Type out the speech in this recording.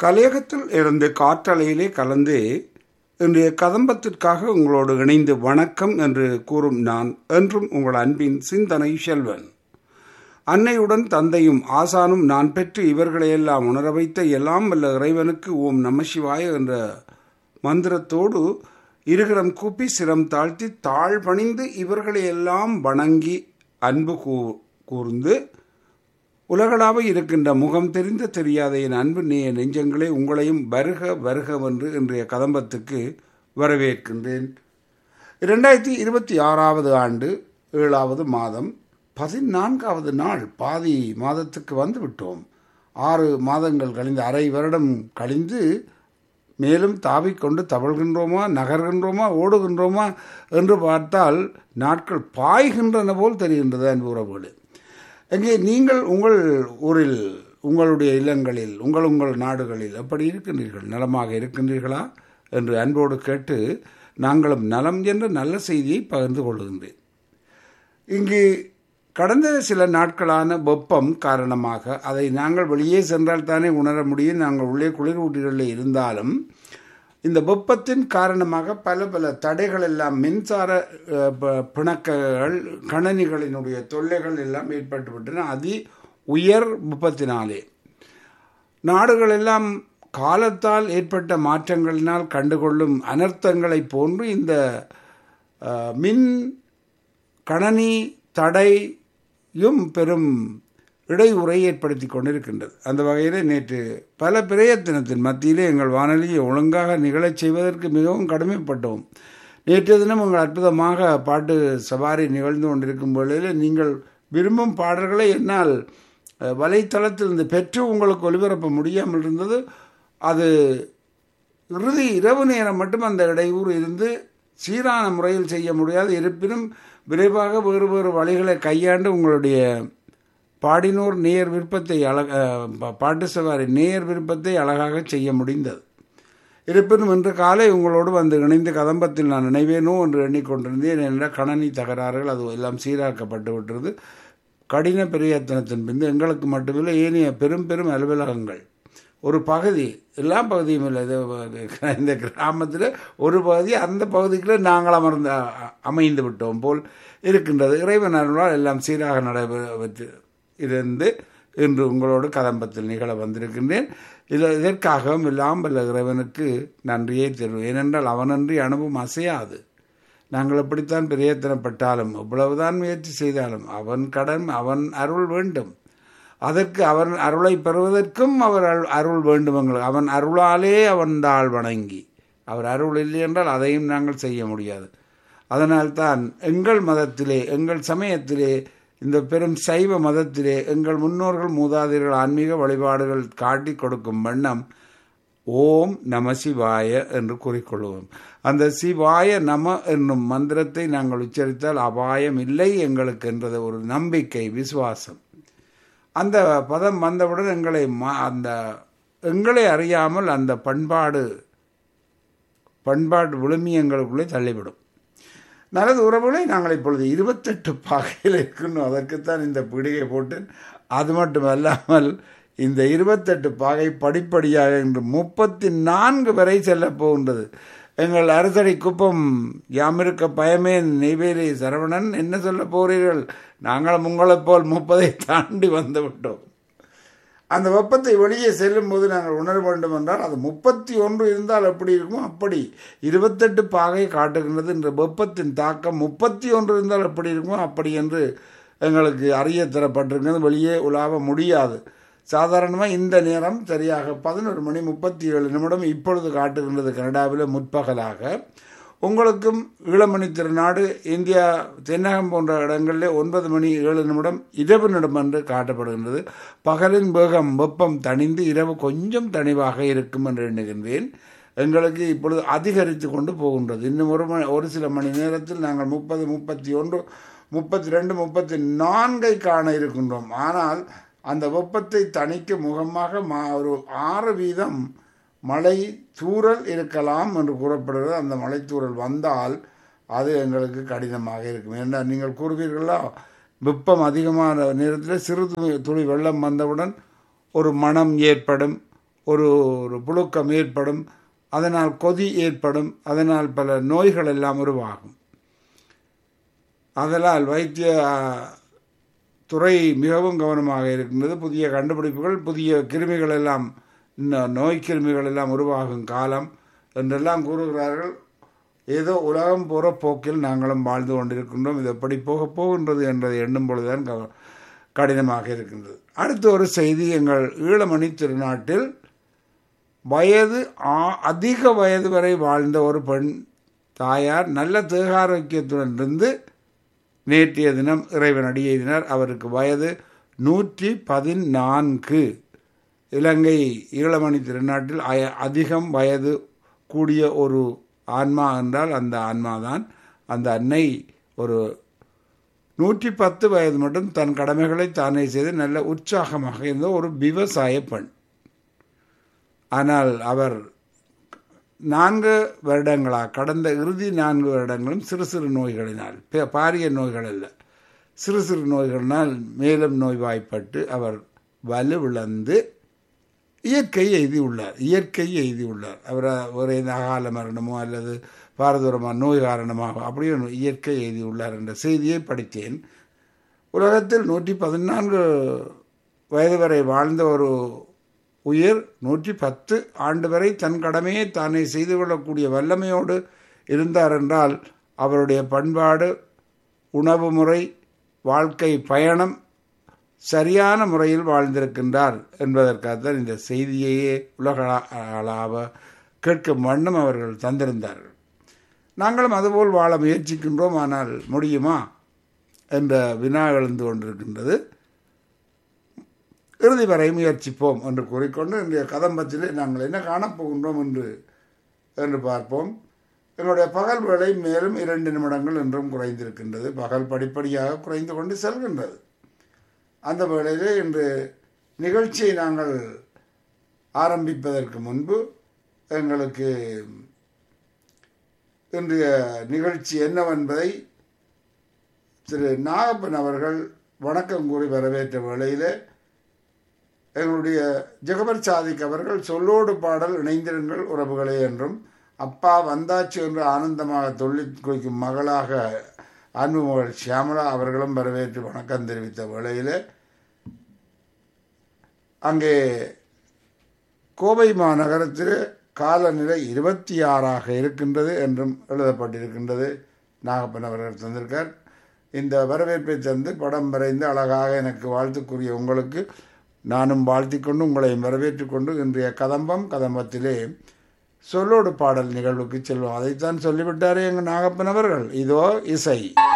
கலையகத்தில் இருந்து காற்றலையிலே கலந்து இன்றைய கதம்பத்திற்காக உங்களோடு இணைந்து வணக்கம் என்று கூறும் நான் என்றும் உங்கள் அன்பின் சிந்தனை செல்வன் அன்னையுடன் தந்தையும் ஆசானும் நான் பெற்று இவர்களையெல்லாம் உணர வைத்த எல்லாம் வல்ல இறைவனுக்கு ஓம் நமசிவாய என்ற மந்திரத்தோடு இருகரம் கூப்பி சிரம் தாழ்த்தி தாழ் பணிந்து இவர்களையெல்லாம் வணங்கி அன்பு கூ கூர்ந்து உலகளாக இருக்கின்ற முகம் தெரிந்த தெரியாத என் அன்பு நேய நெஞ்சங்களே உங்களையும் வருக வருகவென்று இன்றைய கதம்பத்துக்கு வரவேற்கின்றேன் இரண்டாயிரத்தி இருபத்தி ஆறாவது ஆண்டு ஏழாவது மாதம் பதினான்காவது நாள் பாதி மாதத்துக்கு வந்து விட்டோம் ஆறு மாதங்கள் கழிந்து அரை வருடம் கழிந்து மேலும் தாவிக்கொண்டு தவழ்கின்றோமா நகர்கின்றோமா ஓடுகின்றோமா என்று பார்த்தால் நாட்கள் பாய்கின்றன போல் தெரிகின்றது அன்பு உறவுகளே எங்கே நீங்கள் உங்கள் ஊரில் உங்களுடைய இல்லங்களில் உங்கள் உங்கள் நாடுகளில் எப்படி இருக்கின்றீர்கள் நலமாக இருக்கின்றீர்களா என்று அன்போடு கேட்டு நாங்களும் நலம் என்ற நல்ல செய்தியை பகிர்ந்து கொள்கின்றேன் இங்கு கடந்த சில நாட்களான வெப்பம் காரணமாக அதை நாங்கள் வெளியே சென்றால் தானே உணர முடியும் நாங்கள் உள்ளே குளிர் ஊட்டிகளில் இருந்தாலும் இந்த வெப்பத்தின் காரணமாக பல பல தடைகள் எல்லாம் மின்சார பிணக்குகள் கணனிகளினுடைய தொல்லைகள் எல்லாம் ஏற்பட்டுவிட்டன அதி உயர் வெப்பத்தினாலே நாடுகள் எல்லாம் காலத்தால் ஏற்பட்ட மாற்றங்களினால் கண்டுகொள்ளும் அனர்த்தங்களை போன்று இந்த மின் கணனி தடையும் பெரும் இடையூறை ஏற்படுத்தி கொண்டிருக்கின்றது அந்த வகையில் நேற்று பல பிரயத்தனத்தின் மத்தியிலே எங்கள் வானொலியை ஒழுங்காக நிகழச் செய்வதற்கு மிகவும் கடுமைப்பட்டோம் நேற்று தினம் உங்கள் அற்புதமாக பாட்டு சவாரி நிகழ்ந்து கொண்டிருக்கும் பொழுதில் நீங்கள் விரும்பும் பாடல்களை என்னால் வலைத்தளத்தில் இருந்து பெற்று உங்களுக்கு ஒளிபரப்ப முடியாமல் இருந்தது அது இறுதி இரவு நேரம் மட்டும் அந்த இடையூறு இருந்து சீரான முறையில் செய்ய முடியாது இருப்பினும் விரைவாக வேறு வேறு வழிகளை கையாண்டு உங்களுடைய பாடினோர் நேர் விருப்பத்தை அழக பாட்டு சவாரி நேர் விருப்பத்தை அழகாக செய்ய முடிந்தது இருப்பினும் இன்று காலை உங்களோடு வந்து இணைந்து கதம்பத்தில் நான் நினைவேனோ என்று எண்ணிக்கொண்டிருந்தேன் என்ற கணனி தகராறுகள் அது எல்லாம் சீராக்கப்பட்டு விட்டது கடின பிரயத்தனத்தின் பின்பு எங்களுக்கு மட்டுமில்லை ஏனைய பெரும் பெரும் அலுவலகங்கள் ஒரு பகுதி எல்லா பகுதியும் இல்லை இந்த கிராமத்தில் ஒரு பகுதி அந்த பகுதிக்குள்ளே நாங்கள் அமர்ந்து அமைந்து விட்டோம் போல் இருக்கின்றது இறைவன் அருளால் எல்லாம் சீராக நடைபெற்று இருந்து இன்று உங்களோடு கதம்பத்தில் நிகழ வந்திருக்கின்றேன் இதில் இதற்காகவும் எல்லாம் வல்ல இறைவனுக்கு நன்றியே தருவேன் ஏனென்றால் அவனன்றி அனுபவம் அசையாது நாங்கள் எப்படித்தான் பிரயத்தனப்பட்டாலும் எவ்வளவுதான் முயற்சி செய்தாலும் அவன் கடன் அவன் அருள் வேண்டும் அதற்கு அவன் அருளை பெறுவதற்கும் அவர் அருள் வேண்டும் எங்களுக்கு அவன் அருளாலே அவன் தாழ் வணங்கி அவர் அருள் இல்லை என்றால் அதையும் நாங்கள் செய்ய முடியாது அதனால்தான் எங்கள் மதத்திலே எங்கள் சமயத்திலே இந்த பெரும் சைவ மதத்திலே எங்கள் முன்னோர்கள் மூதாதையர்கள் ஆன்மீக வழிபாடுகள் காட்டி கொடுக்கும் வண்ணம் ஓம் நம சிவாய என்று கூறிக்கொள்வோம் அந்த சிவாய நம என்னும் மந்திரத்தை நாங்கள் உச்சரித்தால் அபாயம் இல்லை எங்களுக்கு என்றது ஒரு நம்பிக்கை விசுவாசம் அந்த பதம் வந்தவுடன் எங்களை அந்த எங்களை அறியாமல் அந்த பண்பாடு பண்பாடு விழுமி எங்களுக்குள்ளே தள்ளிவிடும் நல்லது உறவுகளை நாங்கள் இப்பொழுது இருபத்தெட்டு பாகையில் இருக்கணும் அதற்குத்தான் இந்த பிடிகை போட்டு அது மட்டும் அல்லாமல் இந்த இருபத்தெட்டு பாகை படிப்படியாக இன்று முப்பத்தி நான்கு வரை செல்ல போகின்றது எங்கள் அரசடி குப்பம் யாமிருக்க பயமே நெய்வேலி சரவணன் என்ன சொல்ல போகிறீர்கள் நாங்களும் உங்களைப் போல் முப்பதை தாண்டி வந்து விட்டோம் அந்த வெப்பத்தை வெளியே செல்லும் போது நாங்கள் உணர வேண்டும் என்றால் அது முப்பத்தி ஒன்று இருந்தால் எப்படி இருக்குமோ அப்படி இருபத்தெட்டு பாகை காட்டுகின்றது என்ற வெப்பத்தின் தாக்கம் முப்பத்தி ஒன்று இருந்தால் எப்படி இருக்குமோ அப்படி என்று எங்களுக்கு அறிய தரப்பட்டிருக்கிறது வெளியே உலாவ முடியாது சாதாரணமாக இந்த நேரம் சரியாக பதினொரு மணி முப்பத்தி ஏழு நிமிடம் இப்பொழுது காட்டுகின்றது கனடாவில் முற்பகலாக உங்களுக்கும் ஈழமணி திருநாடு இந்தியா தென்னகம் போன்ற இடங்களில் ஒன்பது மணி ஏழு நிமிடம் இரவு நிமிடம் என்று காட்டப்படுகின்றது பகலின் வேகம் வெப்பம் தணிந்து இரவு கொஞ்சம் தணிவாக இருக்கும் என்று எண்ணுகின்றேன் எங்களுக்கு இப்பொழுது அதிகரித்து கொண்டு போகின்றது இன்னும் ஒரு மணி ஒரு சில மணி நேரத்தில் நாங்கள் முப்பது முப்பத்தி ஒன்று முப்பத்தி ரெண்டு முப்பத்தி நான்கை காண இருக்கின்றோம் ஆனால் அந்த வெப்பத்தை தணிக்க முகமாக மா ஒரு ஆறு வீதம் மழை தூறல் இருக்கலாம் என்று கூறப்படுகிறது அந்த மழை தூறல் வந்தால் அது எங்களுக்கு கடினமாக இருக்கும் ஏன்னா நீங்கள் கூறுவீர்களா வெப்பம் அதிகமான நேரத்தில் சிறு துளி துளி வெள்ளம் வந்தவுடன் ஒரு மனம் ஏற்படும் ஒரு ஒரு புழுக்கம் ஏற்படும் அதனால் கொதி ஏற்படும் அதனால் பல நோய்கள் எல்லாம் உருவாகும் அதனால் வைத்திய துறை மிகவும் கவனமாக இருக்கின்றது புதிய கண்டுபிடிப்புகள் புதிய கிருமிகள் எல்லாம் நோய் கிருமிகள் எல்லாம் உருவாகும் காலம் என்றெல்லாம் கூறுகிறார்கள் ஏதோ உலகம் போகிற போக்கில் நாங்களும் வாழ்ந்து கொண்டிருக்கின்றோம் இது எப்படி போக போகின்றது என்பதை எண்ணும் பொழுதுதான் கடினமாக இருக்கின்றது அடுத்த ஒரு செய்தி எங்கள் ஈழமணி திருநாட்டில் வயது அதிக வயது வரை வாழ்ந்த ஒரு பெண் தாயார் நல்ல தேகாரோக்கியத்துடன் இருந்து நேற்றைய தினம் இறைவன் அடியெய்தினார் அவருக்கு வயது நூற்றி பதினான்கு இலங்கை ஈழமணி திருநாட்டில் அதிகம் வயது கூடிய ஒரு ஆன்மா என்றால் அந்த ஆன்மாதான் அந்த அன்னை ஒரு நூற்றி பத்து வயது மட்டும் தன் கடமைகளை தானே செய்து நல்ல உற்சாகமாக இருந்த ஒரு விவசாய பெண் ஆனால் அவர் நான்கு வருடங்களாக கடந்த இறுதி நான்கு வருடங்களும் சிறு சிறு நோய்களினால் பாரிய நோய்கள் அல்ல சிறு சிறு நோய்களினால் மேலும் நோய்வாய்ப்பட்டு அவர் வலுவிழந்து இயற்கை எய்தியுள்ளார் இயற்கை எய்தியுள்ளார் அவர் ஒரு அகால மரணமோ அல்லது பாரதூரமாக நோய் காரணமாக அப்படியே இயற்கை எழுதியுள்ளார் என்ற செய்தியை படித்தேன் உலகத்தில் நூற்றி பதினான்கு வயது வரை வாழ்ந்த ஒரு உயிர் நூற்றி பத்து ஆண்டு வரை தன் கடமையை தானே செய்து கொள்ளக்கூடிய வல்லமையோடு இருந்தார் என்றால் அவருடைய பண்பாடு உணவு முறை வாழ்க்கை பயணம் சரியான முறையில் வாழ்ந்திருக்கின்றார் என்பதற்காகத்தான் இந்த செய்தியையே உலகளாவ கேட்கும் வண்ணம் அவர்கள் தந்திருந்தார்கள் நாங்களும் அதுபோல் வாழ முயற்சிக்கின்றோம் ஆனால் முடியுமா என்ற வினா எழுந்து கொண்டிருக்கின்றது இறுதி வரை முயற்சிப்போம் என்று கூறிக்கொண்டு இன்றைய கதம்பத்திலே நாங்கள் என்ன காணப்போகின்றோம் என்று என்று பார்ப்போம் எங்களுடைய பகல் வேலை மேலும் இரண்டு நிமிடங்கள் என்றும் குறைந்திருக்கின்றது பகல் படிப்படியாக குறைந்து கொண்டு செல்கின்றது அந்த வேளையிலே இன்று நிகழ்ச்சியை நாங்கள் ஆரம்பிப்பதற்கு முன்பு எங்களுக்கு இன்றைய நிகழ்ச்சி என்னவென்பதை திரு நாகப்பன் அவர்கள் வணக்கம் கூறி வரவேற்ற வேளையில் எங்களுடைய ஜெகபர் சாதிக் அவர்கள் சொல்லோடு பாடல் இணைந்திருங்கள் உறவுகளே என்றும் அப்பா வந்தாச்சு என்று ஆனந்தமாக தொழில் குறிக்கும் மகளாக அன்பு மகள் ஷியாமலா அவர்களும் வரவேற்று வணக்கம் தெரிவித்த வேளையில் அங்கே கோவை மாநகரத்தில் காலநிலை இருபத்தி ஆறாக இருக்கின்றது என்றும் எழுதப்பட்டிருக்கின்றது நாகப்பன் அவர்கள் தந்திருக்கார் இந்த வரவேற்பை தந்து படம் வரைந்து அழகாக எனக்கு வாழ்த்துக்குரிய உங்களுக்கு நானும் வாழ்த்திக்கொண்டு உங்களையும் வரவேற்றுக் கொண்டு இன்றைய கதம்பம் கதம்பத்திலே சொல்லோடு பாடல் நிகழ்வுக்கு செல்வோம் அதைத்தான் சொல்லிவிட்டாரே எங்கள் நாகப்பன் அவர்கள் இதோ இசை